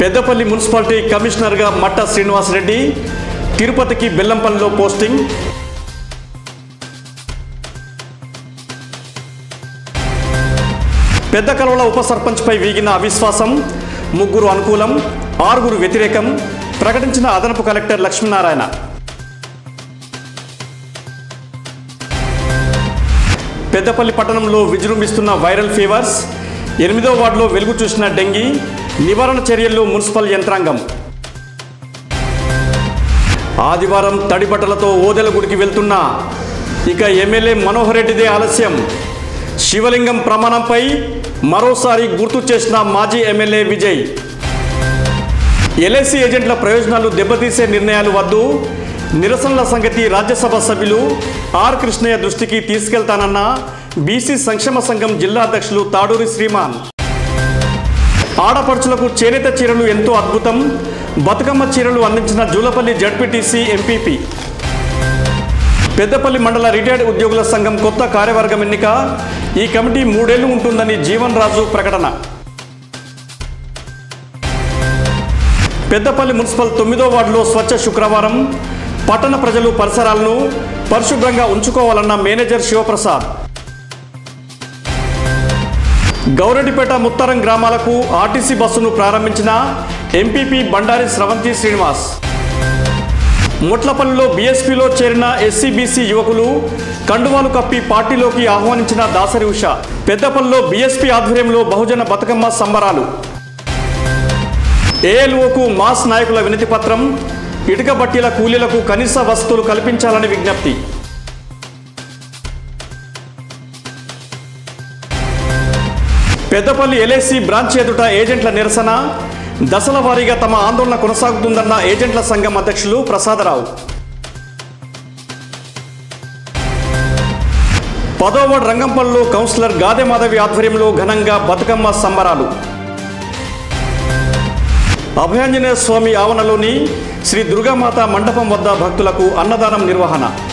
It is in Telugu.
పెద్దపల్లి మున్సిపాలిటీ కమిషనర్గా మట్ట శ్రీనివాసరెడ్డి తిరుపతికి బెల్లంపల్లిలో పోస్టింగ్ పెద్ద కలవల ఉప సర్పంచ్పై వీగిన అవిశ్వాసం ముగ్గురు అనుకూలం ఆరుగురు వ్యతిరేకం ప్రకటించిన అదనపు కలెక్టర్ లక్ష్మీనారాయణ పెద్దపల్లి పట్టణంలో విజృంభిస్తున్న వైరల్ ఫీవర్స్ ఎనిమిదో వార్డులో వెలుగు చూసిన డెంగీ నివారణ చర్యల్లో మున్సిపల్ యంత్రాంగం ఆదివారం తడిబట్టలతో ఓదెల గుడికి వెళ్తున్నా ఇక ఎమ్మెల్యే మనోహర్ రెడ్డిదే ఆలస్యం శివలింగం ప్రమాణంపై మరోసారి గుర్తు చేసిన మాజీ ఎమ్మెల్యే విజయ్ ఎల్ఐసి ఏజెంట్ల ప్రయోజనాలు దెబ్బతీసే నిర్ణయాలు వద్దు నిరసనల సంగతి రాజ్యసభ సభ్యులు ఆర్ కృష్ణయ్య దృష్టికి తీసుకెళ్తానన్న బీసీ సంక్షేమ సంఘం జిల్లా అధ్యక్షులు తాడూరి శ్రీమాన్ ఆడపడుచులకు చేనేత చీరలు ఎంతో అద్భుతం బతుకమ్మ చీరలు అందించిన జూలపల్లి జడ్పీటీసీ ఎంపీపీ పెద్దపల్లి మండల రిటైర్డ్ ఉద్యోగుల సంఘం కొత్త కార్యవర్గం ఎన్నిక ఈ కమిటీ మూడేళ్లు ఉంటుందని జీవన్ రాజు ప్రకటన పెద్దపల్లి మున్సిపల్ తొమ్మిదో వార్డులో స్వచ్ఛ శుక్రవారం పట్టణ ప్రజలు పరిసరాలను పరిశుభ్రంగా ఉంచుకోవాలన్న మేనేజర్ శివప్రసాద్ గౌరెడ్డిపేట ముత్తరం గ్రామాలకు ఆర్టీసీ బస్సును ప్రారంభించిన ఎంపీపీ బండారి స్రవంతి శ్రీనివాస్ ముట్లపల్లిలో బీఎస్పీలో చేరిన ఎస్సీబీసీ యువకులు కండువాలు కప్పి పార్టీలోకి ఆహ్వానించిన దాసరి ఉష పెద్దపల్లిలో బీఎస్పీ ఆధ్వర్యంలో బహుజన బతుకమ్మ సంబరాలు ఏఎల్ఓకు మాస్ నాయకుల వినతి పత్రం ఇటుక బట్టీల కూలీలకు కనీస వసతులు కల్పించాలని విజ్ఞప్తి పెద్దపల్లి ఎల్ఐసి బ్రాంచ్ ఎదుట ఏజెంట్ల నిరసన దశల వారీగా తమ ఆందోళన కొనసాగుతుందన్న ఏజెంట్ల సంఘం అధ్యక్షులు ప్రసాదరావు పదో వార్డు రంగంపల్లిలో కౌన్సిలర్ గాదె మాధవి ఆధ్వర్యంలో ఘనంగా బతుకమ్మ సంబరాలు అభయాంజనేయ స్వామి ఆవరణలోని శ్రీ దుర్గామాత మండపం వద్ద భక్తులకు అన్నదానం నిర్వహణ